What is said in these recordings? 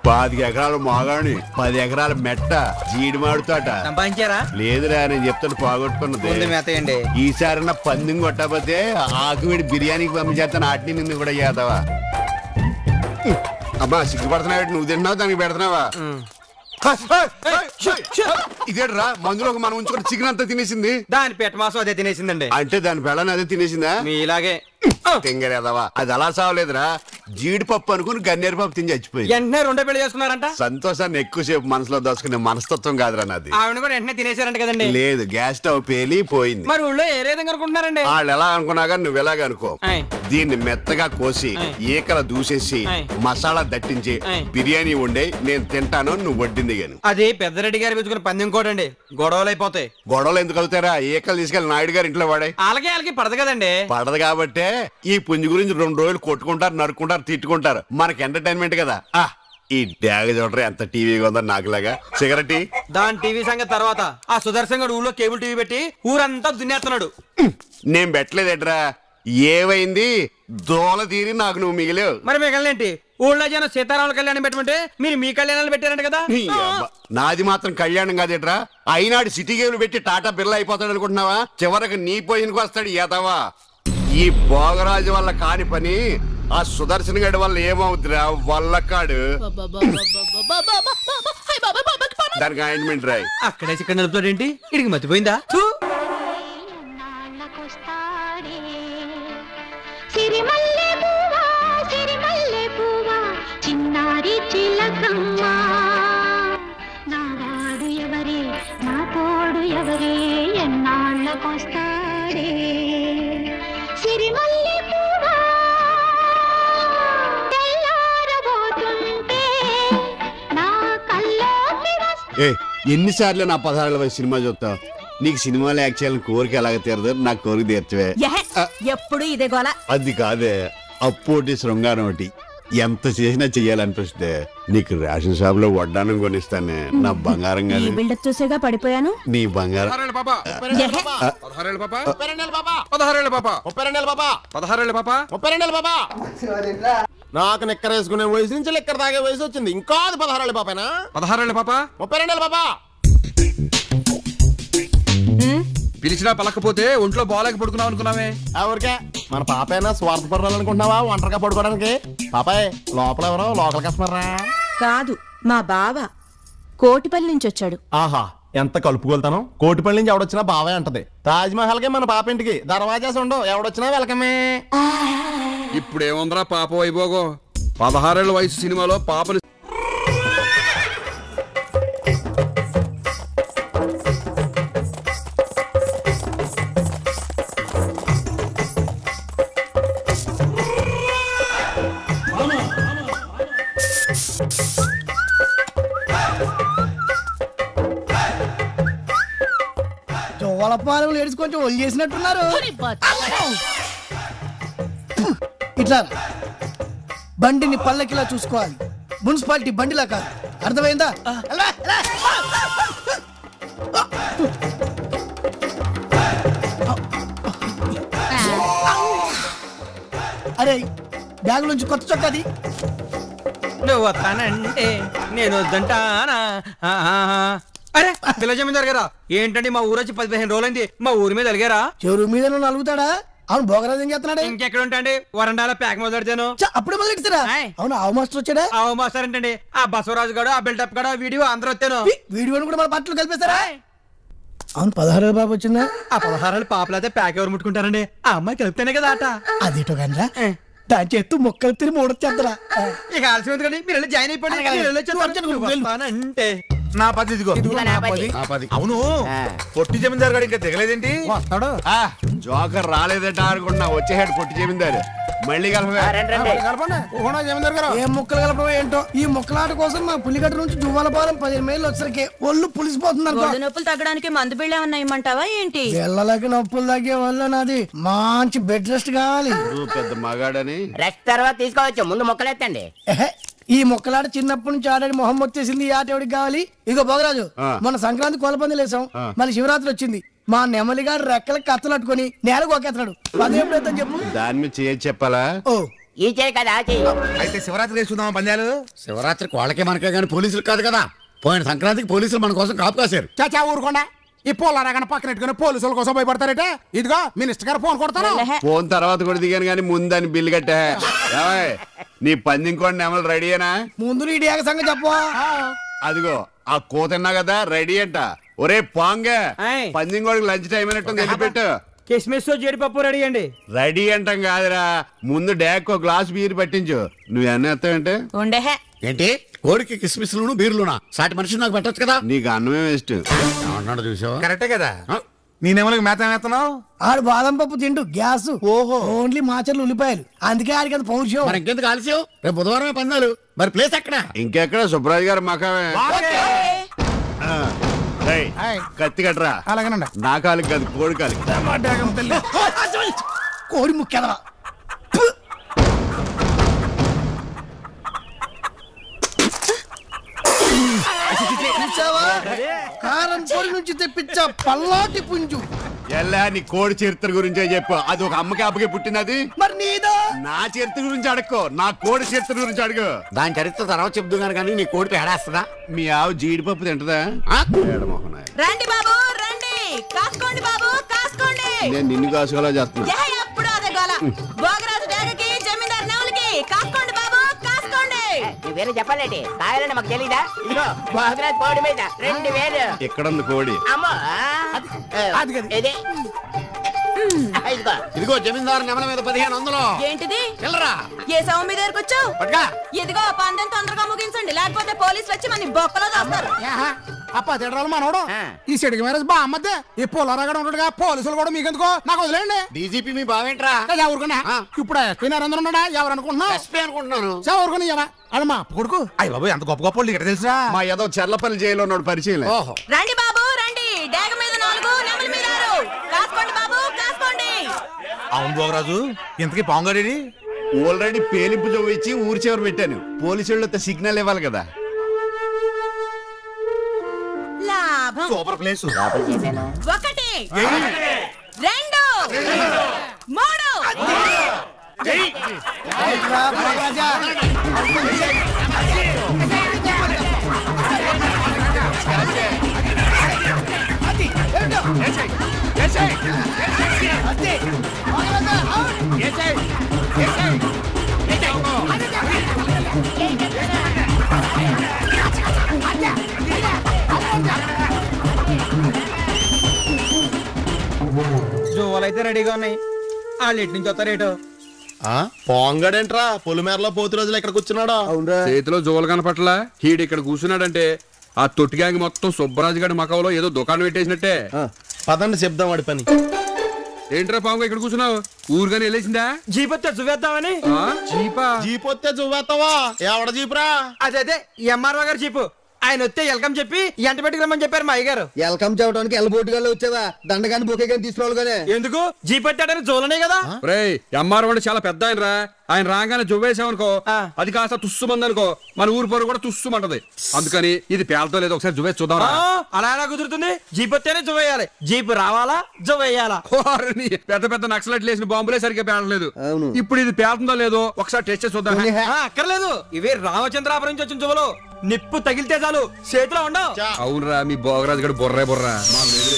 పాతిక ఎకరాల మాగాణి పది ఎకరాల మెట్ట జీడి మాడుతాట సంపాదించారా లేదురా నేను చెప్తాను ముందు పోగొట్టుకున్నది మేతయండి ఈసారి నా పందెం కొట్టకపోతే ఆకువిడి బిర్యానీకి పంపించేస్తాను ఆటిని నిన్ను కూడా చేద్దావా అమ్మా సిగ్గుపడుతున్నావు నువ్వు తిన్నావు దానికి పెడుతున్నావా ఇదేట్రా మందులో ఒక మనం ఉంచుకొని చికెన్ అంతా తినేసింది దాని పెట్ట మాసం అదే తినేసిందండి అంటే దాని పెళ్ళని అదే తినేసిందా మీ ఇలాగే తింగరేదవా అది అలా సావలేదురా జీడిపప్పు అనుకుని గన్నేరు పప్పు తిని చచ్చిపోయింది వెంటనే రెండో పెళ్లి చేసుకున్నారంట సంతోషాన్ని ఎక్కువసేపు మనసులో దోచుకునే మనస్తత్వం కాదురా నాది ఆవిడ కూడా వెంటనే తినేసారంట కదండి లేదు గ్యాస్ స్టవ్ పేలి పోయింది మరి ఊళ్ళో ఏ విధంగా అనుకుంటున్నారండి వాళ్ళు ఎలా అనుకున్నా కానీ నువ్వు ఎలాగ అనుకో ఆయ్. దీన్ని మెత్తగా కోసి ఆయ్. ఈకల దూసేసి ఆయ్. మసాలా దట్టించి ఆయ్. బిర్యానీ వండే నేను తింటాను నువ్వు వడ్డింది గాని అది పెద్దరెడ్డి గారు పెంచుకున్న పందెం కోటండి గొడవలు అయిపోతాయి గొడవలు ఎందుకు అవుతారా ఈకలు తీసుకెళ్లి నాయుడు గారి ఇంట్లో వాడే వాళ్ళకి వాళ్ళకి పడదు కదండి పడదు కాబట్టే ఈ పుంజు గురించి రెండు రోజులు కొట్టుకుంటారు నరుక్కుంటారు తిట్టుకుంటారు మనకి ఎంటర్టైన్మెంట్ కదా ఆ ఈ డ్యాగ చూడరు ఎంత టీవీగా ఉందో నాకులాగా సిగరెట్ దాని టీవీ సంగతి తర్వాత ఆ సుదర్శన్ గడు ఊళ్ళో కేబుల్ టీవీ పెట్టి ఊరంతా దున్నేస్తున్నాడు నేను పెట్టలేదట్రా ఏమైంది దోల తీరి నాకు నువ్వు మిగిలేవు మరి మిగలనేంటి ఊళ్ళో జనం సీతారాముల కళ్యాణం పెట్టమంటే మీరు మీ కళ్యాణాలు పెట్టారంట కదా నీ అబ్బ. నాది మాత్రం కళ్యాణం కాదేట్రా అయినాడు సిటీ గేమ్లు పెట్టి టాటా బిర్లా అయిపోతాడు అనుకుంటున్నావా చివరికి నీ పొజిషన్కి వస్తాడు ఏతవా ఈ భోగరాజు వల్ల కాని పని ఆ సుదర్శన్ గడి వల్ల ఏమవుతురా వల్లకాడు దానికి ఆయింట్మెంట్ రాయి అక్కడే చికెన్ నలుపుతాడు ఏంటి ఇడికి మర్చిపోయిందా థూ. నాళ్ళకొస్తాడే సిరిమల్లె పువ్వా సిరిమల్లె పువ్వా చిన్నారి చిలకమ్మ నావాడు ఎవరే నా తోడు ఎవరే ఎన్నాళ్ళకొస్తాడే సిరిమల్లె పువ్వా తెల్లారబోతుంటే నా కల్లోకి వస్తా ఏ ఎన్నిసార్లు నా పదహారు వయసు సినిమా చూస్తావు నీకు సినిమాలో యాక్ట్ చేయాలని కోరిక ఎలాగ తీరదు నాకు కోరిక తీర్చవే ఎప్పుడు ఇదే గోల అది కాదే అప్పోటి శృంగారం ఒకటి ఎంత చేసినా చెయ్యాలనిపిస్తే నీకు రేషన్ షాప్ లో వడ్డానం కొనిస్తానే నా బంగారం ఈ కానీ బిల్డప్ చూసేగా పడిపోయాను నీ బంగారం పదహారేళ్ళ పాప ఎహె. పదహారేళ్ళ పాప పదహారేళ్ళ పాప పదహారేళ్ళ పాప నాకు నిక్కర వేసుకునే వయసు నుంచి లెక్కర తాగే వయసు వచ్చింది ఇంకా అది పదహారేళ్ళ పాపేనా పదహారేళ్ళ పాప ముప్పై రెండేళ్ళ పాపా పిలిచినా పలకపోతే ఒంట్లో బాగాలేక పడుకున్నావు అనుకున్నావే ఎవరికే మన పాపైనా స్వార్థపడాలి అనుకుంటున్నావా ఒంటరిగా పడుకోవడానికి పాపాయ్ లోపల ఎవరో లోకల్ కస్టమర్ రా కాదు మా బావ కోటిపల్లి నుంచి వచ్చాడు ఆహా ఎంత కలుపుకొలుతాను కోటిపల్లి నుంచి ఎవడొచ్చినా బావే అంటది తాజ్ మహల్ కే మన పాప ఇంటికి దర్వాజాస్ ఉండవు ఎవడొచ్చినా వెల్కమే ఇప్పుడు ఏముందిరా పాప వైభోగం పదహారేళ్ళ వయసు సినిమాలో పాపని జోలపాలెం లేడీస్ కొంచెం ఒళ్ళు చేసినట్టున్నారు ఇట్లా రా. బండిని పల్లకిలా చూసుకోవాలి మున్సిపాలిటీ బండిలా కాదు అర్థమైందా ఎలా, ఎలా? అరే బ్యాగ్ నుంచి కొత్త చొక్కాది నువ్వు వస్తానంటే నేను వద్దంటానా ఆహా. అరే పిల్ల జమీందారు గారా ఏంటండి మా ఊరు వచ్చి పదిహేను రోజులైంది మా ఊరి మీద అలిగారా చెరువు మీద నలుగుతాడా అవును భోగరాజు ఏం చేస్తున్నాడు ఇంకెక్కడ ఉంటాండి వరండాలో ప్యాక్ మొదలెడతాను చ్చ, అప్పుడే మొదలెడతారా ఆయ్. అవును ఆవు మాస్టర్ వచ్చాడా ఆ మాస్టర్ ఏంటండి ఆ బసవరాజు గారు ఆ బిల్డప్ గారు ఆ వీడియో అందరూ వచ్చాను వీడియోని కూడా మన బట్టలు కలిపేస్తారా అవును పదహారు బాబు వచ్చిందా ఆ పదహారాలు పాపలైతే ప్యాక్ ఎవరు ముట్టుకుంటారండి ఆ అమ్మాయి కలిపితేనే కదా ఆట అదేటో కానీ దాని చేత్తు మొక్కలు తిరిగి మూడొచ్చేద్దరా ఇక ఆలస్యం ఉంది మీరు వెళ్ళి జాయిన్ అయిపోండి అలాగే. మీరు వెళ్ళి వచ్చేస్తారు. వచ్చాను, నువ్వు వెళ్ళు. వస్తానంటే నా పది ఇదిగో అవును పొట్టి జమీందారు గారు ఇంకా దిగలేదేంటి వస్తాడు ఆ, జోకర్ రాలేదట అనుకుంటున్నా వచ్చేసాడు పొట్టి చెప్పిందారు మళ్ళీ కలపవే కలపండి ఓనా జమీందార్ గారు ఏం ముక్కలు కలపడం ఏంటో ఈ ముక్కలాట కోసం మా పులిగట్ట నుంచి జువ్వాలపాలెం పదిహేను మైళ్ళు వచ్చరికి ఒళ్ళు పులిసిపోతుంది అనుకో గొడ్డు నొప్పులు తగ్గడానికి మందు బిళ్ళ ఏమన్నా ఇమ్మంటావా ఏంటి పిల్లలకి నొప్పులు తగ్గే వల్ల నాది మంచి బెడ్ రెస్ట్ కావాలి నువ్వు పెద్ద మగాడని రెస్ట్ తర్వాత తీసుకోవచ్చు ముందు మొక్కలెత్తండి ఎహె, ఈ ముక్కలాట చిన్నప్పటి నుంచి ఆడాడి మొహం వచ్చేసింది ఈ ఆట ఎవరికి కావాలి ఇగో భోగరాజు ఆ. మన సంక్రాంతి కోలపంది లేసాం ఆ. మళ్ళీ శివరాత్రి వచ్చింది మా నెమలిగాడు రెక్కలకి కత్తలు అట్టుకొని నేలకు ఒకేస్తున్నాడు అదే ఎప్పుడైతే చెప్పు దాని మీద చేయొచ్చు చెప్పాలా ఓ ఈ చేయి కదా ఆ చెయ్యి అయితే శివరాత్రి వేసుకుందామా పందాలు శివరాత్రికి వాళ్ళకే మనకే కానీ పోలీసులు కాదు కదా పోయిన సంక్రాంతికి పోలీసులు మన కోసం కాపు కాశారు చాచా ఊరుకోండా ఈ పోలారాగన పక్కన పెట్టుకుని పోలీసుల కోసం భయపడతారట ఇదిగో మినిస్టర్ గారు ఫోన్ కొడతాను ఫోన్ తర్వాత కూడా దిగాను కానీ ముందని బిల్లు కట్టా ఏమయ్, నీ పందింకోండి నెమలు రెడీయేనా ముందు నీ డేగ సంగతి చెప్పవా అదిగో ఆ కూతున్నా కదా రెడీ అంట ఒరే పాంగే ఆయ్. పందింకోడికి లంచ్ టైం అయినట్టు వెళ్ళిపెట్టు కిస్మిస్ జీడిపప్పు రెడీ అండి రెడీ అంటాం కాదురా ముందు డాక్ ఒక గ్లాస్ బీర్ పట్టించు నువ్వు అన్నీ ఎత్తావంటే ఉండేహే ఏంటి కోడికి కిస్మిస్లును బీర్లునా సాటి మనిషి నాకు పెట్టచ్చు కదా నీకు అన్నమే వేస్ట్ అన్నాడు చూసావా కరెక్టే కదా నీ నెమలకు మేత మేస్తున్నావు ఆడు బాదం పప్పు తింటూ గ్యాస్ ఓహో ఓన్లీ మాచర్లు ఉల్లిపాయలు అందుకే ఆడికి అది పౌరుషం మరి ఇంకెందుకు ఆలస్యం రేపు బుధవారమే పందాలు మరి ప్లేస్ ఎక్కడ ఇంకెక్కడ సుబ్రాజ్ గారు మకామే ఆ, రేయ్, కత్తి కట్టరా అలాగేనండి నా కాలికి కాదు కోడి కాలికి కోడి ముక్కెదవా చూసావా కారం పొడి నుంచి తెప్పించా పల్లాటి పుంజు ఎల్లా నీ కోడి చరిత్ర గురించే చెప్పు అది ఒక అమ్మకి అబ్బకి పుట్టినది మరి నీదా నా చరిత్ర గురించి అడక్కో నా కోడి చరిత్ర గురించి అడుగు దాని చరిత్ర తర్వాత చెప్తున్నాను కానీ నీ కోడి పేడేస్తుందా మీ ఆవు జీడిపప్పు తింటదా పేడమోహన రండి బాబు రండి కాసుకోండి బాబు కాసుకోండి నేను నిన్ను కాసుకోలా చేస్తున్నా యహ, ఎప్పుడు అదే గోల భోగరాజు డేగకి జమీందార్ నెవలికి కాసుకోండి బాబు కాసుకోండి నువ్వు వేరే చెప్పాలండి కావాలని మాకు తెలీదా ఇదిగో బాగురాజ్ పౌడి మీద రెండు వేలు ఎక్కడ ఉంది కోడి అమ్మో ఆ, అది కాదు. ఇది ఆ, ఇదిగో ఇదిగో జమీందారు నెమల మీద పదిహేను వందలు ఏంటిది వెళ్ళరా ఏ సౌమి మీద దగ్గరకు వచ్చావు పట్టుగా ఇదిగో పందెం తొందరగా ముగించండి లేకపోతే పోలీసులు వచ్చి మన బొక్కలో దాస్తారు అప్ప తిడరాలు మనోడు ఆ. ఈ సెడికి మ్యారేజ్ బా అమ్మద్దే ఈ పోలారాగడ ఉంటాడుగా పోలీసులు కూడా మీకెందుకో నాకు వదిలేండి డీజీపీ మీ బావేంట్రా ఎవరుకున్నా ఇప్పుడు ఎస్పీ నరేంద్ర ఉన్నాడా ఎవరు అనుకుంటున్నా ఎస్పీ అనుకుంటున్నాను ఎవరుకుని అది మా అప్పు కొడుకు అయ్య బాబు ఎంత గొప్ప గొప్ప వాళ్ళు ఇక్కడ తెలుసా మా ఏదో చెర్లపల్లి జైల్లో ఉన్నాడు పరిచయం ఓహో రండి బాబు రండి డేగ మీద నాలుగు నెమలి మీద ఆరు కాసుకోండి బాబు కాసుకోండి అవును భోగరాజు ఇంతకీ పాంగడేడి ఆల్రెడీ పేలింపు జవ్వు ఇచ్చి ఊరి చివరి పెట్టాను పోలీసు వాళ్ళు సిగ్నల్ ఇవ్వాలి కదా లాభం సూపర్ ప్లేస్ లోపల చేశాను ఒకటి రెండు మూడు రాజా జోలు అయితే రెడీగా ఉన్నాయి వాళ్ళు ఎటు నుంచి వస్తారేటో పోంగడేంట్రా పొలిమేరలో పోతు రోజులు ఇక్కడ కూర్చున్నాడు చేతిలో జోలు కనపట్ల హీడు ఇక్కడ కూర్చున్నాడంటే ఆ తొట్టి గ్యాంగ్ మొత్తం సుబ్బరాజు గారి మకంలో ఏదో దుకాణం పెట్టేసినట్టే పదండి చెప్దాం వాడి పని ఏంట్రా పాము ఇక్కడ కూర్చున్నావు ఊరుగానే వెళ్ళేసిందా జీప్ వస్తే చూవేద్దామని ఆ? జీపా జీప్ వస్తే చూవేస్తావా ఎవడ జీపురా అదే అదే ఎంఆర్ఓ గారు జీపు ఆయన వస్తే వెల్కమ్ చెప్పి ఎంట పెట్టుకురమ్మని చెప్పారు మా అయ్యగారు వెల్కమ్ చెప్పడానికి ఎల్బోట్ గారు వచ్చావా దండగాని బొకే కానీ తీసుకురావాలి ఎందుకు జీప్ పెట్టాడని జోలనే కదా రేయ్ ఎంఆర్ అంటే చాలా పెద్ద ఆయన రా ఆయన రాగానే జువ్వేసామనుకో ఆ. అది కాస్త తుస్సుమంది అనుకో మన ఊరు పొరు కూడా తుస్సుమంటది అందుకని ఇది పేలతో లేదు ఒకసారి జువ్వేసి చూద్దాం ఆ, అలా ఎలా కుదురుతుంది జీప్ వస్తేనే జువ్వేయాలి జీప్ రావాలా జువ్వేయాలా పెద్ద పెద్ద నక్సలెట్లు వేసిన బాంబులే సరిగ్గా పేలలేదు అవును. ఇప్పుడు ఇది పేలుతుందో లేదో ఒకసారి టెస్ట్ చేసి చూద్దాం ఆ, అక్కర్లేదు ఇవే రామచంద్రాపురం నుంచి వచ్చిన జువ్వలు నిప్పు తగిలితే చాలు చేతిలో ఉండవు అవునరా మీ భోగరాజు గడు బొర్రే బొర్రా మాకు లేదులే.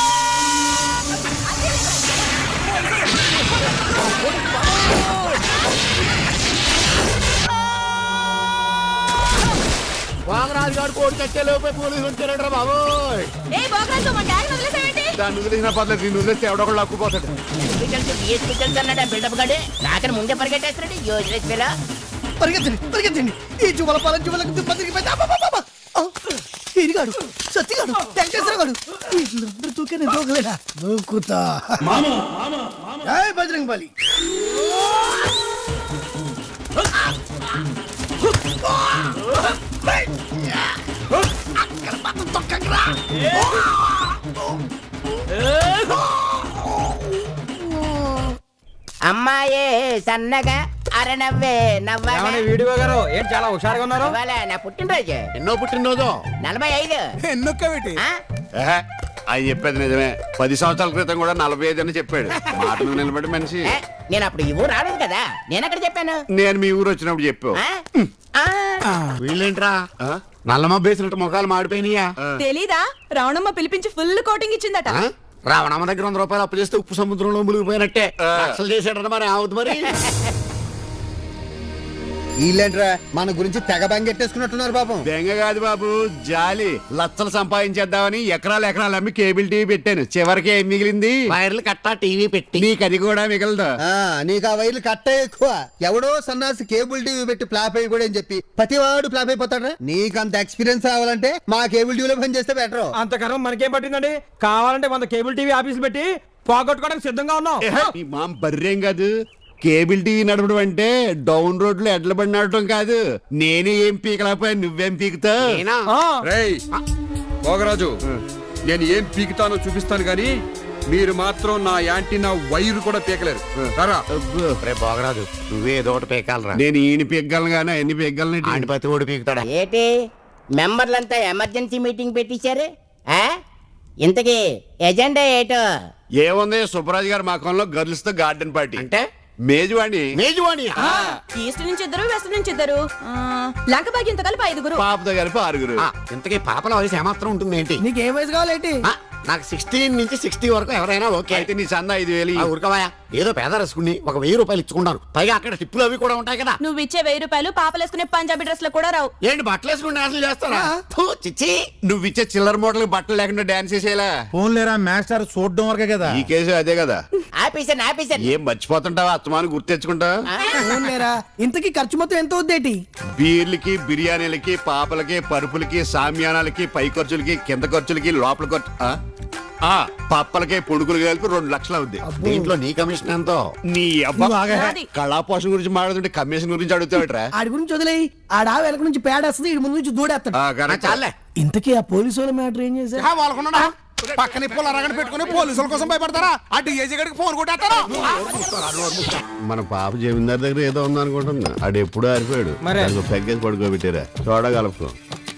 వామరాజు గారు కోడి కట్టే లోపే పోలీసులు వచ్చారంటారా బాబు ఏ భోగరాజు మన డాడీ వదిలేసావేంటి దాన్ని వదిలేసిన పర్లేదు నేను వదిలేస్తే ఎవడొకళ్ళు అక్కుపోతాడు హాస్పిటల్స్ బిఎస్ పిటల్స్ అన్నాడు బిల్డప్ గడే నాకని ముందే పరిగెట్టేస్తున్నాడు యోజన పిల్ల పరిగెత్తండి పరిగెత్తండి ఈ జువల పాలన జువలకు బతికిపోయింది అబ్బబ్బబ్బబ్బ! ఆ, ఈడిగాడు సత్తిగాడు వెంకటేశ్వర గాడు వీళ్ళందరూ దూకే నేను దూకలేదా దూకుతా జై బజరంగ్ బలి అమ్మాయే సన్నగా అరనవ్వే నవ్వగా ఏమండి వీడియో గారు ఏంటి చాలా హుషారుగా ఉన్నారు ఇవాళ నా పుట్టినరోజు ఎన్నో పుట్టినరోజు నలభై ఐదు ఎన్నొక్కవేటి ఆ? ఏహే, ఆయన చెప్పేది నిజమే పది సంవత్సరాల క్రితం కూడా నలభై ఐదు అని చెప్పాడు మాట మీద నిలబడి మనిషి ఏ, నేను అప్పుడు ఈ ఊరు రాలేదు కదా నేను ఎక్కడ చెప్పాను నేను మీ ఊరు వచ్చినప్పుడు చెప్పావు ఆ? ఆ, వీళ్ళేంట్రా నల్లమ్మ బేసినట్టు ముఖాలు మాడిపోయినాయా తెలీదా రావణమ్మ పిలిపించి ఫుల్ కోటింగ్ ఇచ్చిందట ఆ? రావణమ్మ దగ్గర వంద రూపాయలు అప్పు చేస్తే ఉప్పు సముద్రంలో మునిగిపోయినట్టే అసలు చేసాడట మరి అవుతుంది మరి వీళ్ళేంట్రా మన గురించి తెగ బెంగెట్టేసుకున్నట్టున్నారు పాపం బెంగ కాదు బాబు జాలి లచ్చలు సంపాదించేద్దామని ఎకరాలు ఎకరాలు అమ్మి కేబుల్ టీవీ పెట్టాను చివరికి ఏం మిగిలింది వైర్లు కట్టా టీవీ పెట్టి నీకు అది కూడా మిగలదు ఆ, నీకు ఆ వైర్లు కట్టే ఎక్కువ ఎవడో సన్నాసి కేబుల్ టీవీ పెట్టి ఫ్లాప్ అయ్యి కూడా అని చెప్పి ప్రతివాడు ఫ్లాప్ అయిపోతాడు నీకు అంత ఎక్స్పీరియన్స్ రావాలంటే మా కేబుల్ టీవీలో పని చేస్తే బెటర్ అంతకరం మనకేం పట్టిందండి కావాలంటే వంద కేబుల్ టీవీ ఆఫీసులు పెట్టి పోగొట్టుకోవడానికి సిద్ధంగా ఉన్నాం ఈ మామ బర్రేం కాదు కేబుల్ టీవీ నడపడం అంటే డౌన్ రోడ్ లో ఎడ్ల బండి నడపడం కాదు నేనే ఏం పీకలేకపోయా నువ్వేం పీకుతావు ఆ, రేయ్ భోగరాజు నేను ఏం పీకుతానో చూపిస్తాను గాని మీరు మాత్రం నా యాంటీనా వైర్ కూడా పీకలేరు రారా రే బాగరాదు నువ్వే ఏదో ఒకటి పీకాలరా నేను ఈయన పీకగలను కానీ ఎన్ని పీకగలను ఆడిపతి ఓడి పీకుతాడా ఏటి మెంబర్లంతా ఎమర్జెన్సీ మీటింగ్ పెట్టించారు ఆ? ఇంతకీ ఎజెండా ఏటో ఏముంది సుబ్బరాజు గారి మకంలో గర్ల్స్ తో గార్డెన్ పార్టీ అంటే మేజువాణి మేజువాణి ఈస్ట్ నుంచి ఇద్దరు వెస్ట్ నుంచి ఇద్దరు ఆ, లంక భాగ్యంతో కలిపి ఐదుగురు పాపతో కలిపి ఆరుగురు ఇంతకీ పాపల వయసు ఏమాత్రం ఉంటుంది ఏంటి నీకు ఏ వయసు కావాలేంటి నాకు సిక్స్టీన్ నుంచి సిక్స్టీ వరకు ఎవరైనా ఓకే అయితే నీ చందా ఐదు వేలు ఉరకవాయా ఏదో పేద రసుకుని ఒక వెయ్యి రూపాయలు ఇచ్చుకుంటాను పైగా అక్కడ టిప్పులు అవి కూడా ఉంటాయి కదా నువ్వు ఇచ్చే వెయ్యి రూపాయలు పాపలేసుకునే పంజాబీ డ్రెస్ లో కూడా రావు ఏంటి బట్టలు వేసుకుని డాన్సులు చేస్తారా ఫు, చిచ్చి నువ్వు ఇచ్చే చిల్లర మోడల్ బట్టలు లేకుండా డాన్స్ చేసేలా ఫోన్ లేరా మాస్టర్ చూడడం వరకే కదా ఈ కేసు అదే కదా ఆపేసాను ఆపేసాను ఏం మర్చిపోతుంటావా అత్తమాను గుర్తెచ్చుకుంటావా లేరా ఇంతకీ ఖర్చు మొత్తం ఎంత అవుద్దేటి బీర్లకి బిర్యానీలకి పాపలకి పరుపులకి సామ్యానాలకి పై ఖర్చులకి కింద ఖర్చులకి లోపల ఖర్చు ఆ? ఆ, పప్పలకి పొడుగులు కలిపి రెండు లక్షలు అవుద్ది దీంట్లో నీ కమిషన్ ఎంతో నీ అబ్బా నాది. కళా పోషణ గురించి మాట్లాడుతుంటే కమిషన్ గురించి అడుగుతావుట్రా ఆడి గురించి వదిలేయి ఆడా వెనక నుంచి పేడేస్తుంది ఇడి ముందు నుంచి దూడేస్తాడు చాలే ఇంతకీ ఆ పోలీసు వాళ్ళ మ్యాటర్ ఏం చేశారు వాళ్ళకున్నా పక్కన పొల రగడ పెట్టుకుని పోలీసుల కోసం భయపడతారా అటు ఏజీ గడికి ఫోన్ కొట్టేస్తారా మన పాప జమీందార్ దగ్గర ఏదో ఉంది అనుకుంటున్నా ఆడు ఎప్పుడు ఆరిపోయాడు మరే. దానికి ఒక పెగ్గేసి పడుకోబెట్టారా చూడగలపు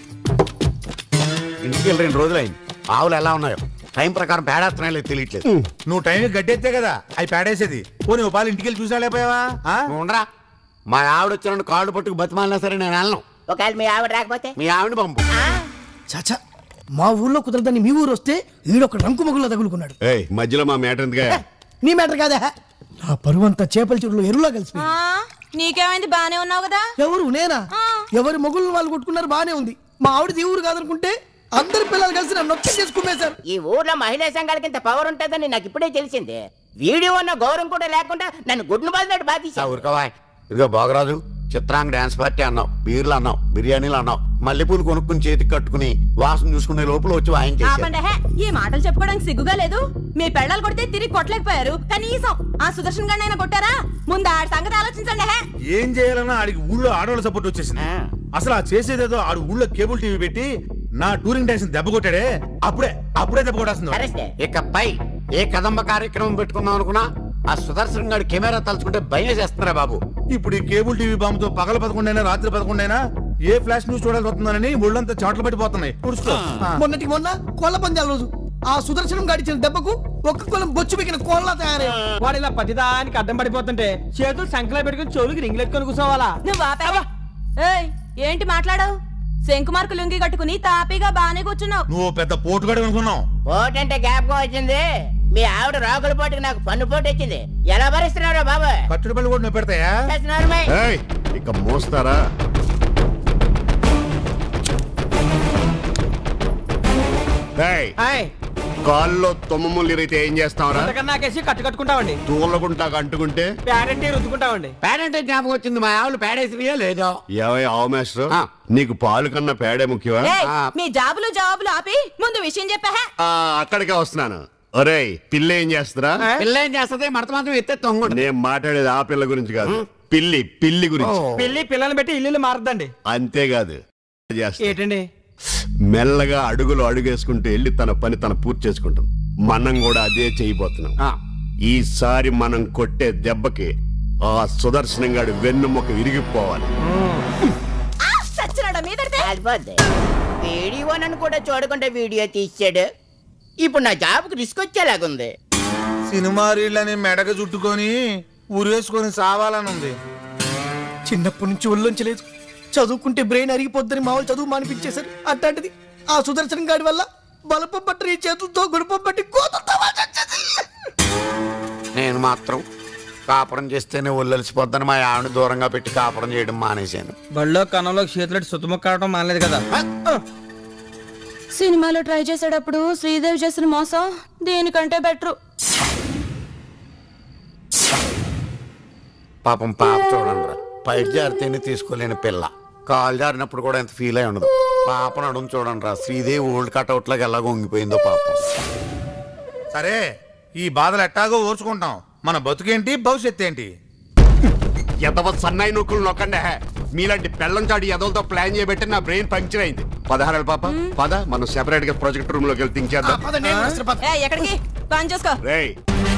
ఇంటికి వెళ్ళి రెండు రోజులు అయింది ఆవులు ఎలా ఉన్నాయో టైం ప్రకారం పేడేస్తున్నాయో లేదో తెలియట్లేదు నువ్వు టైం గడ్డెత్తే కదా అవి పేడేసేది పోనీ ఓ పాలు ఇంటికి వెళ్ళి చూసా లేకపోయావా ఆ? నువ్వు ఉండరా మా ఆవిడ వచ్చిన కాళ్ళు పట్టుకు బతిమాలినా సరే నేను వెళ్ళను ఒకవేళ మీ ఆవిడ రాకపోతే మీ ఆవిడ పంపు చాచా మా ఊర్లో కుదరదని మీ ఊరు వస్తే ఈడొక రంకు మగుల్లో తగులుకున్నాడు ఏయ్ మధ్యలో మా మేటర్ ఎందుకే నీ మ్యాటర్ కాదా నా పరువంతా చేపల చెరువులో ఎరువులా కలిసి ఆ, నీకేమైంది బానే ఉన్నావు కదా ఎవరు నేనా ఎవరి మొగుళ్ళు వాళ్ళు కొట్టుకున్నారు బానే ఉంది మా ఆవిడది ఈ ఊరు కాదనుకుంటే అందరి పిల్లలు కలిసి నన్ను నొక్కి చేసి కుమ్మేశారు ఈ ఊర్లో మహిళా సంఘాలకి ఇంత పవర్ ఉంటుందని నాకు ఇప్పుడే తెలిసింది వీడియో అన్న గౌరవం కూడా లేకుండా నన్ను గుడ్ను బాధినట్టు బాధేశావు ఊరుకోవా ఇదిగో బాగరాజు చిత్రాంగ డాన్స్ పార్టీ అన్నావు బీర్లు అన్నావు బిర్యానీలు అన్నావు మల్లెపూలు కొనుక్కుని చేతికి కట్టుకుని వాసన చూసుకునే లోపల వచ్చి వాయించేసారు ఆపండి హే ఈ మాటలు చెప్పుకోవడానికి సిగ్గుగా లేదు మీ పెళ్ళాలు కొడితే తిరిగి కొట్టలేకపోయారు కనీసం ఆ సుదర్శన్ గండి అయినా కొట్టారా ముందు ఆడి సంగతి ఆలోచించండి హే ఏం చేయాలన్నా ఆడికి ఊళ్ళో ఆడవాళ్ళ సపోర్ట్ వచ్చేసింది అసలు ఆ చేసేదేదో ఆడు ఊళ్ళో కేబుల్ టీవీ పెట్టి నా టూరింగ్ డాన్స్ దెబ్బ కొట్టాడే అప్పుడే అప్పుడే దెబ్బ కొట్టేస్తుంది ఇకపై ఏ కదంబ కార్యక్రమం పెట్టుకున్నాం అనుకున్నా ఆ సుదర్శన్ గారి కెమెరా తలుచుకుంటే భయం చేస్తున్నారా బాబు ఇప్పుడు ఈ కేబుల్ టీవీ బాంబుతో పగల పదకొండైనా రాత్రి పదకొండైనా ఏ ఫ్లాష్ న్యూస్ చూడాల్సి వస్తుందని ఒళ్ళంతా చాట్లు పట్టిపోతున్నాయి తుడుచుకో. ఆ. మొన్నటికి మొన్న కోళ్ళ పందాల రోజు ఆ సుదర్శనం గడిచిన దెబ్బకు ఒక్క కులం బొచ్చు బిగిన కోళ్ళ తయారయ్యాడు వాడు ఇలా ప్రతిదానికి అడ్డం పడిపోతుంటే చేతులు సంకలో పెట్టుకుని చెవులకి రింగులు ఎత్తుకొని కూర్చోవాలా నువ్వు ఆపేవా ఏయ్ ఏంటి మాట్లాడావు శంకుమార్కు లుంగి కట్టుకుని తాపీగా బానే కూర్చున్నావు నువ్వు పెద్ద పోటుగాడు అనుకున్నావు పోటంటే జ్ఞాపకం వచ్చింది మీ ఆవిడ రాకుల పోటుకి నాకు పన్ను పోటు వచ్చింది ఎలా భరిస్తున్నారో బాబు కట్టుడు పళ్ళు కూడా నువ్వు పెడతాయా చేస్తున్నారమ్మాయి. ఏయ్ ఇక మోస్తారా ఏయ్, ఆయ్ కాల్లో తుమ్మములు ఇరిగితే ఏం చేస్తావురా అంతకన్నా నాకేసి కట్టు కట్టుకుంటామండి తూలగుంటా అంటుకుంటే పేరెంటే రుద్దుకుంటామండి పేడంటే జ్ఞాపకం వచ్చింది మా ఆవులు పేడేసినాయో లేదో ఏవై ఆవు మేస్టర్ నీకు పాలు కన్నా పేడే ముఖ్యమా ఏయ్, ఆ, మీ జాబులు జాబులు ఆపి ముందు విషయం చెప్పా హే ఆ, అక్కడికే వస్తున్నాను ఒరేయ్ పిల్ల ఏం చేస్తారా పిల్ల ఏం చేస్తుంది మడత మాత్రం ఎత్తే తొంగ నేను మాట్లాడేది ఆ పిల్ల గురించి కాదు పిల్లి పిల్లి గురించి పిల్లి పిల్లల్ని పెట్టి ఇల్లు మారద్దండి అంతేకాదు చేస్తా. ఏంటండి మెల్లగా అడుగులు అడుగేసుకుంటూ వెళ్ళి తన పని తను పూర్తి చేసుకుంటాం మనం కూడా అదే చేయబోతున్నాం ఈసారి మనం కొట్టే దెబ్బకి ఆ సుదర్శనం గాడి వెన్నుముక విరిగిపోవాలి ఆ, సచ్చినాడా మీద కాలిపోద్ది వీడియో నన్ను కూడా చూడకుండా వీడియో తీసాడు ఇప్పుడు నా జాబ్కి రిస్క్ వచ్చేలాగుంది సినిమా రీళ్ళని మెడకు చుట్టుకొని ఉరేసుకొని సావాలని ఉంది చిన్నప్పటి నుంచి ఒళ్ళొంచలేదు చదువుకుంటే బ్రెయిన్ అరిగిపోద్దని మామూలు చదువు మానిపించేశారు అట్లాంటిది ఆ సుదర్శన్ గాడి వల్ల బలపం పట్టి ఈ చేతులతో గుడిపం పట్టి కోతలతో వాల్చొచ్చేది. నేను మాత్రం కాపురం చేస్తేనే ఒళ్ళలిసిపోద్దని మా ఆవిడ దూరంగా పెట్టి కాపురం చేయడం మానేశాను బళ్ళో కన్నంలో చేతులెట్టి సుత్తముక్కాడటం మానలేదు కదా సినిమాలో ట్రై చేసేటప్పుడు శ్రీదేవి చేసిన మోసం దేనికంటే బెటరు పాపం పాప చూడండి పైకి జారితేనే తీసుకోలేని పిల్ల కాలు జారినప్పుడు కూడా ఎంత ఫీల్ అయి ఉండదు పాప నడుము చూడండి రా శ్రీదేవి ఓల్డ్ కట్అవుట్ లాగా ఎలా వంగిపోయిందో పాపం సరే ఈ బాధలు ఎట్టాగో ఓర్చుకుంటాం మన బతుకేంటి భవిష్యత్తు ఏంటి ఎదవ సన్నాయి నొక్కులు నొక్కండి హే. మీలాంటి పెళ్ళం చాడి ఎదవలతో ప్లాన్ చేయబెట్టి నా బ్రెయిన్ పంక్చర్ అయింది పదహారు పాప పద మనం సెపరేట్ గా ప్రాజెక్ట్ రూమ్ లోకి వెళ్ళి థింక్ చేద్దాం పద, నేను వస్తున్నా, పద. ఏ ఎక్కడికి పని చూసుకో రేయ్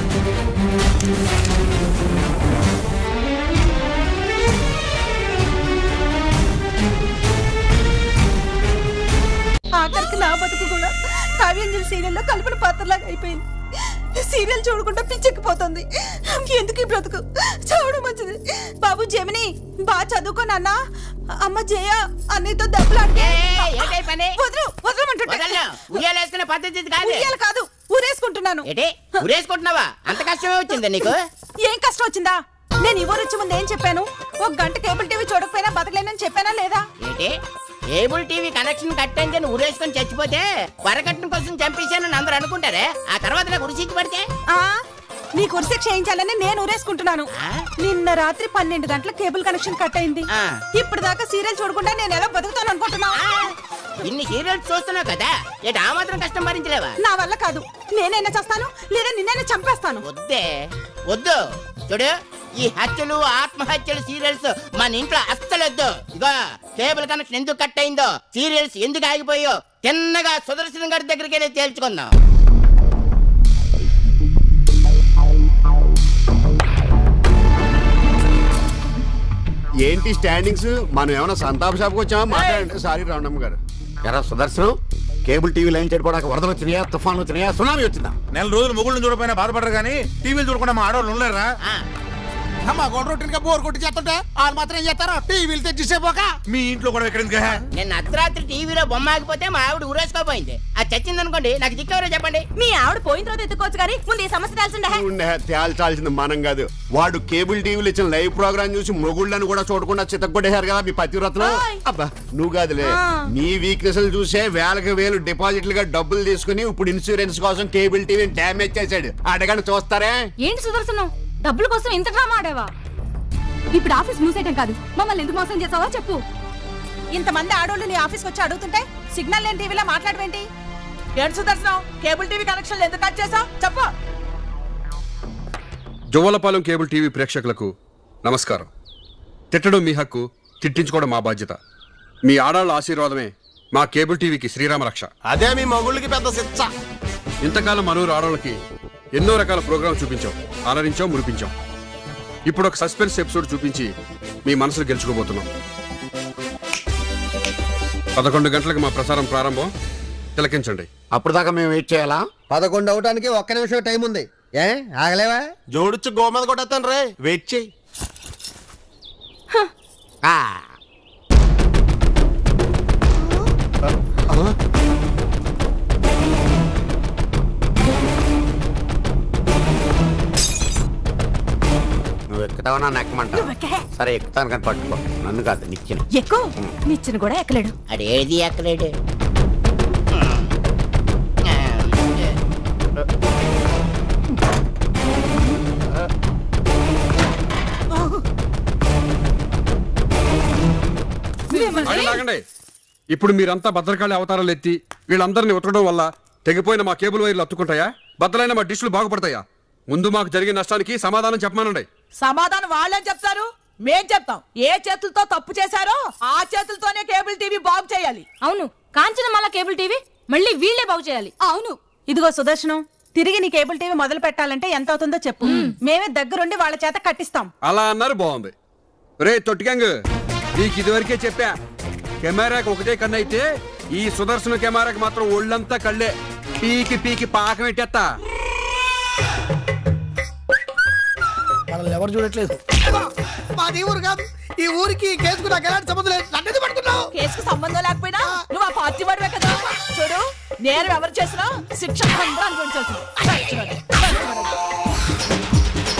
ఆఖరికి నా బతుకు కూడా కావ్యాంజలి సీరియల్లో కల్పన పాత్రలాగా అయిపోయింది సీరియల్ చూడకుండా పిచ్చెక్కిపోతుంది ఎందుకు ఈ బ్రతుకు చావడం మంచిది బాబు జమిని బాగా చదువుకో నాన్న అమ్మ జయ అన్నయ్యతో దెబ్బలాడి ఏంటి పని వదలు వదలమంటుంటే వదలను. ఉయ్యాలేసుకునే పద్ధతి ఇది కాదు ఉయ్యాల కాదు ఊరేసుకుంటున్నాను ఏంటి ఉరేసుకుంటున్నావా అంత కష్టమే వచ్చిందా నీకు ఏం కష్టం వచ్చిందా నేను ఈ ఊరు వచ్చే ముందు ఏం చెప్పాను ఒక గంట కేబుల్ టీవీ చూడకపోయినా బతకలేనని చెప్పానా లేదా ఏంటి కేబుల్ టీవీ కనెక్షన్ కట్టండి ఉరేసుకొని చచ్చిపోతే వరకట్నం కోసం చంపేశానని అందరూ అనుకుంటారే ఆ తర్వాత నాకు ఉరిసిచ్చి పడితే ఆ నీ కుర్సీ చేయించాలని నేను ఊరేసుకుంటున్నాను నిన్న రాత్రి పన్నెండు గంటల కేబుల్ కనెక్షన్ కట్ అయింది ఆ. ఇప్పుడు దాకా సీరియల్ చూడకుండా నేను ఎలా బతుకుతాను అనుకుంటున్నా ఇన్ని సీరియల్స్ చూస్తున్నావు కదా ఏంటి ఆ మాత్రం కష్టం భరించలేవా నా వల్ల కాదు నేనైనా చేస్తాను లేదా నిన్నైనా చంపేస్తాను వద్దే వద్దు చూడు ఈ హత్యలు ఆత్మహత్యలు సీరియల్స్ మన ఇంట్లో అస్సలొద్దు ఇగో కేబుల్ కనెక్షన్ ఎందుకు కట్ అయిందో సీరియల్స్ ఎందుకు ఆగిపోయో తిన్నగా సుదర్శన్ గారి దగ్గరికి వెళ్ళి తేల్చుకుందాం ఏంటి స్టాండింగ్స్ మనం ఏమైనా సంతాప షాప్కి వచ్చామా మాట్లాడండి సారీ రావణమ్మ గారు ఎరా సుదర్శనం కేబుల్ టీవీ లైన్ చెడిపోవడానికి వరదలు వచ్చినాయా తుఫాన్లు వచ్చినాయా సునామీ వచ్చిందా నెల రోజులు మొగుళ్ళు చూడపోయినా బాధపడరు కానీ టీవీలు చూడకుండా మా ఆడవాళ్ళు ఉండలేరా అమ్మా గోడ రొట్టెనిగా బోర్ కొట్టి చేస్తుంటే వాళ్ళు మాత్రం ఏం చేస్తారు టీవీలు తెచ్చిసేపోక మీ ఇంట్లో కూడా ఎక్కడ ఎందుకు? నిన్న అర్ధరాత్రి టీవీలో బొమ్మ ఆగిపోతే మా ఆవిడ ఊరేసుకోపోయింది అది చచ్చింది అనుకోండి నాకు దిక్కెవరో చెప్పండి మీ ఆవిడ పోయిన తర్వాత ఎత్తుకోవచ్చు కానీ ముందు ఈ సమస్య తెలిసిండే ఉండే తేల్చాల్సింది మనం కాదు వాడు కేబుల్ టీవీలు ఇచ్చిన లైవ్ ప్రోగ్రామ్ చూసి మొగుళ్ళని కూడా చూడకుండా చితక్కొట్టేశారు కదా మీ పతివ్రతలు అబ్బా నువ్వు కాదులే ఆ. నీ వీక్నెస్ చూసే వేలకు వేలు డిపాజిట్లుగా డబ్బులు తీసుకుని ఇప్పుడు ఇన్సూరెన్స్ కోసం కేబుల్ టీవీని డ్యామేజ్ చేశాడు అడగని చూస్తారే ఏంటి సుదర్శనం డబ్బుల కోసం ఇంత డ్రామా ఆడావా ఇప్పుడు ఆఫీస్ మూసేయటం కాదు మమ్మల్ని ఎందుకు మోసం చేసావా చెప్పు ఇంతమంది ఆడోళ్ళు నీ ఆఫీస్కి వచ్చి అడుగుతుంటే సిగ్నల్ లేని టీవీలో మాట్లాడవేంటి ఏంటి సుదర్శనం కేబుల్ టీవీ కనెక్షన్ ఎందుకు కట్ చేసావు చెప్పు జువ్వలపాలెం కేబుల్ టీవీ ప్రేక్షకులకు నమస్కారం తిట్టడం మీ హక్కు తిట్టించుకోవడం మా బాధ్యత మీ ఆడాళ్ళ ఆశీర్వాదమే మా కేబుల్ టీవీకి శ్రీరామ రక్ష అదే మీ మొగుళ్ళకి పెద్ద శిక్ష ఇంతకాలం మనూరు ఆడవాళ్ళకి ఎన్నో రకాల ప్రోగ్రాం చూపించాం అలరించాం మురిపించాం ఇప్పుడు ఒక సస్పెన్స్ ఎపిసోడ్ చూపించి మీ మనసులు గెలుచుకోబోతున్నాం పదకొండు గంటలకు మా ప్రసారం ప్రారంభం తిలకించండి అప్పుడు దాకా మేము వెయిట్ చేయాలా పదకొండు అవటానికి ఒక్క నిమిషం టైం ఉంది ఏ ఆగలేవా జోడిచ్చి గో మీద కొట్టేస్తాను రే వెయిట్ చేయి నువ్వు ఎక్కుతావా నన్ను ఎక్కమంటా సరే ఎక్కుతాను కానీ పట్టుకో నన్ను కాదు నిచ్చిన ఎక్కువ నిచ్చిన కూడా ఎక్కలేడు అడేది ఎక్కలేడు ఆగండి, ఆగండి. ఇప్పుడు మీరంతా భద్రకాళి అవతారాలు ఎత్తి వీళ్ళందరినీ ఉతకడం వల్ల తెగిపోయిన మా కేబుల్ వైర్లు అత్తుకుంటాయా బద్దలైన మా డిష్లు బాగుపడతాయా ముందు మాకు జరిగిన నష్టానికి సమాధానం చెప్పమానండి సమాధానం వాళ్ళేం చెప్తారు మేం చెప్తాం ఏ చేతులతో తప్పు చేశారో ఆ చేతులతోనే కేబుల్ టీవీ బాగు చేయాలి అవును కాంచన మళ్ళా కేబుల్ టీవీ మళ్ళీ వీళ్ళే బాగు చేయాలి అవును ఇదిగో సుదర్శనం తిరిగి నీ కేబుల్ టీవీ మొదలు పెట్టాలంటే ఎంత అవుతుందో చెప్పు మేమే దగ్గరుండి వాళ్ళ చేత కట్టిస్తాం అలా అన్నారు బాగుంది రే తొట్టిగంగ్ నీకు ఇదివరకే చెప్పా కెమెరాకి ఒకటే కన్ను అయితే ఈ సుదర్శన కెమెరాకి మాత్రం ఒళ్ళంతా కళ్ళే పీకి పీకి పాకం పెట్టేస్తా మనల్ని ఎవరు చూడట్లేదు మాది ఊరు కాదు ఈ ఊరికి ఈ కేసుకు నాకు ఎలాంటి సంబంధం లేదు నన్ను పడుతున్నావు కేసుకు సంబంధం లేకపోయినా నువ్వు ఆ పార్టీ వాడివే కదా చూడు నేను ఎవరు చేసినా శిక్ష అందరూ అనుభవించాల్సింది చచ్చినోడు. చచ్చినోడు.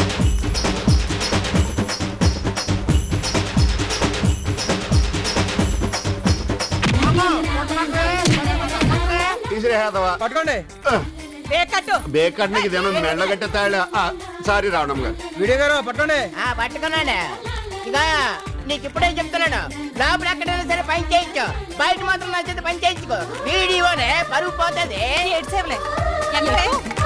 తీసిరేదవా పట్టుకోండి బేకట్టు బేకట్నికి దినం మెండగట్టే తాళ సారీ రావణం గారు వీడియో గారు పట్టుకోండి ఆ పట్టుకున్నాను ఇక నీకు ఇప్పుడే చెప్తున్నాను లోపల ఎక్కడైనా సరే పని చేయించు బయట మాత్రం నా చేత పని చేయించుకో వీడియోనే పరుగు పోతుంది ఏడ్చేవలే ఎక్కడే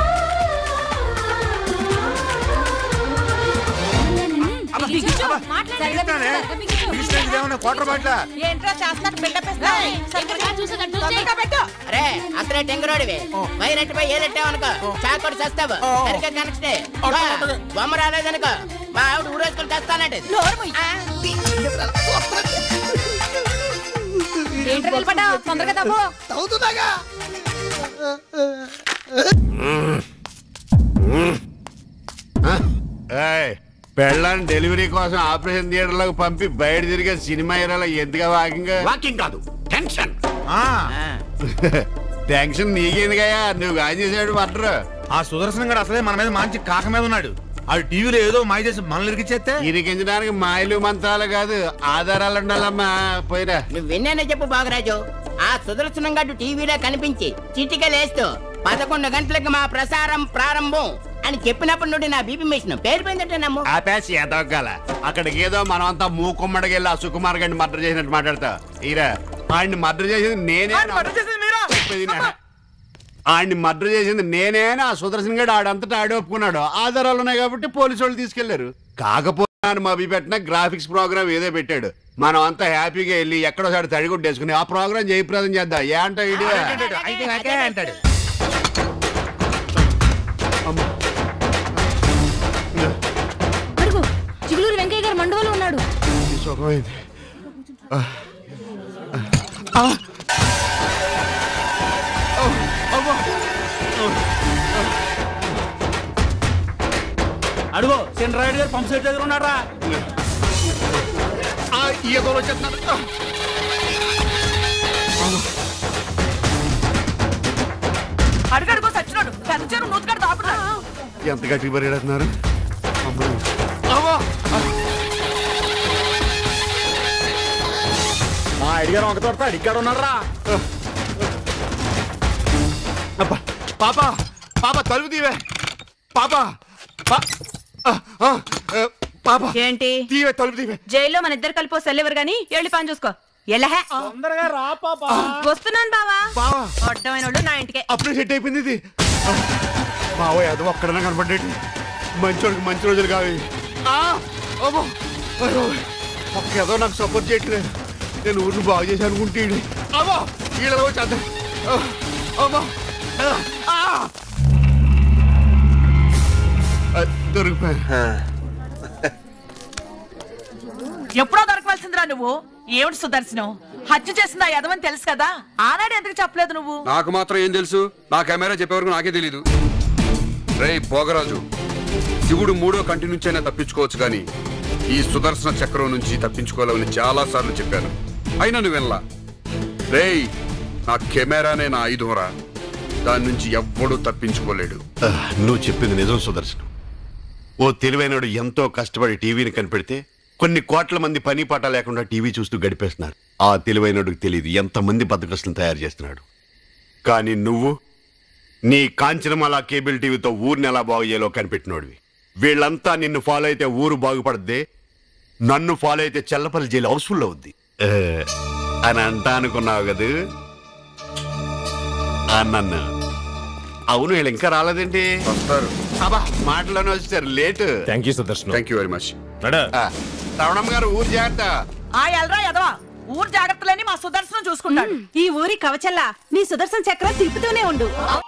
క్వార్టర్ బాట్ల ఏంట్రా చేస్తున్నట్టు బిల్డప్ ఇస్తావు తొందరగా పెట్టు అరే అసలే టెంగరోడివి వైరెట్టిపై ఏరెట్టావనుకో చాకోటి చేస్తావు సరిగ్గా కనెక్షన్ బొమ్మ రాలేదనుకో మా ఆవిడ ఊరేసుకొని తెస్తానంటే ఏంట్రా నిలబడ్డావు తొందరగా తప్పు అవుతున్నాగా ఏయ్, పెళ్ళాన్ని డెలివరీ కోసం ఆపరేషన్ థియేటర్ లోకి పంపి బయట తిరిగే సినిమా హీరోలో ఎందుకు వాకింగ్ వాకింగ్ కాదు టెన్షన్ టెన్షన్ నీకెందుకయ్యా నువ్వు గాయం చేసాడు మర్డర్ ఆ సుదర్శనం గారు అసలే మన మీద మంచి కాక మీద ఉన్నాడు ఆడు టీవీలో ఏదో మాయ చేసి మనల్ని ఇరికిచ్చేస్తే ఇరికించడానికి మాయలు మంత్రాలు కాదు ఆధారాలు ఉండాలమ్మా పోయిరా నువ్వు విన్నానే చెప్పు బాగరాజు ఆ సుదర్శనం గడ్డు టీవీలో కనిపించి చిటికలేస్తూ పదకొండు గంటలకు మా ప్రసారం ప్రారంభం అని చెప్పినప్పటి నుండి నా బీపీ మిషన్ పేరుపోయిందంటే నమ్ము ఆపేసి ఎదవగాల అక్కడికి ఏదో మనం అంతా మూకుమ్మడికి వెళ్ళి ఆ సుకుమార్ గారిని మర్డర్ చేసినట్టు మాట్లాడతా ఈరా ఆయన్ని మర్డర్ చేసింది నేనే చెప్పేది నా- ఆయన్ని మర్డర్ చేసింది నేనే అని ఆ సుదర్శన్ గడు ఆడంతటా ఆడే ఒప్పుకున్నాడు ఆధారాలు ఉన్నాయి కాబట్టి పోలీసు వాళ్ళు తీసుకెళ్లారు కాకపోతే ఆయన మభి పెట్టిన గ్రాఫిక్స్ ప్రోగ్రామ్ ఏదో పెట్టాడు మనం అంతా హ్యాపీగా వెళ్ళి ఎక్కడోసారి తడిగుడ్డేసుకుని ఆ ప్రోగ్రామ్ జయప్రదం చేద్దాం ఏ అంటావు ఇడియా అయితే నాకే అంటాడు అడుగు చిగులూరు వెంకయ్య గారు మండవలో ఉన్నాడు సుఖమైంది ఆ. ఆ. ఓ, అమ్మో. అడుగు చంద్రాయుడు గారు పంప్ సెట్ దగ్గర ఉన్నారా ఆ, ఈ ఎదవలు వచ్చేస్తున్నారు. ఆ. అడుగడుగు సచ్చినోడు పెద్ద చెరువు నూతుకాడు దాపుతున్నాడు ఎంత గట్టిగా పరిగెడుతున్నారు అమ్మో. అమ్మో. మా అడిగారు ఒక తోట అడిగాడు ఉన్నారా అబ్బా. పాప పాప తలుపు తీవే పాప పా- ఆ, ఆ, ఆ, పాప ఏంటి తీవే తలుపు తీవే జైల్లో మన ఇద్దరు కలిపి సెల్లెవరు గాని వెళ్ళి పని చూసుకో ఎల్లహే తొందరగా రా పాపా వస్తున్నాను బావా బావా అడ్డమైన వాళ్ళు నా ఇంటికే అప్పుడే సెట్ అయిపోయింది ఇది మావో అది ఒక్కడనే కనపడ్డేటి మంచోడికి మంచి రోజులు కావి ఆ! అమ్మో! అయ్యో! ఒక్క ఏదో నాకు సపోర్ట్ చేయట్లేదు నేను ఊరిని బాగు చేసి అనుకుంటే ఈడు. అమ్మో ఈడ వచ్చేద్దాం అమ్మో ఆ! ఆ! ఆ, దొరికిపోయా ఎప్పుడో దొరకవలసిందిరా నువ్వు ఏమిటి సుదర్శనం హత్య చేసిందా యదవని తెలుసు కదా ఆనాడు ఎందుకు చెప్పలేదు నువ్వు నాకు మాత్రం ఏం తెలుసు నా కెమెరా చెప్పేవరకు నాకే తెలీదు రేయ్ భోగరాజు శివుడు మూడో కంటి నుంచైనా తప్పించుకోవచ్చు కానీ ఈ సుదర్శన చక్రం నుంచి తప్పించుకోలేమని చాలా సార్లు చెప్పాను అయినా నువ్వు వెళ్ళా రేయ్ నా కెమెరానే నా ఆయుధంరా దాని నుంచి ఎవ్వడూ తప్పించుకోలేడు ఆ, నువ్వు చెప్పింది నిజం సుదర్శనం ఓ తెలివైనడు ఎంతో కష్టపడి టీవీని కనిపెడితే కొన్ని కోట్ల మంది పని పాట లేకుండా టీవీ చూస్తూ గడిపేస్తున్నారు ఆ తెలివైనడుకు తెలియదు ఎంతమంది బద్దకస్తులను తయారు చేస్తున్నాడు కానీ నువ్వు నీ కాంచనమాల కేబుల్ టీవీతో ఊరిని ఎలా బాగు చేయాలో కనిపెట్టినోడివి వీళ్ళంతా నిన్ను ఫాలో అయితే ఊరు బాగుపడద్దే నన్ను ఫాలో అయితే చెల్లపల్లి జైలు హౌస్ఫుల్ అవుద్ది ఏ, అని అంటా అనుకున్నావు కదా అన్నన్ను అవును వీళ్ళు ఇంకా రాలేదేంటి వస్తారు అబ్బా మాటలోనే వచ్చారు late thank you Sudarshan thank you very much ఆ, రమణమ్మ గారు ఊరు జాగ్రత్త ఆ ఎల్రా యదవా ఊరు జాగ్రత్తలని మా సుదర్శనం చూసుకుంటాడు ఈ ఊరి కవచల్లా నీ సుదర్శన చక్రం తిప్పుతూనే ఉండు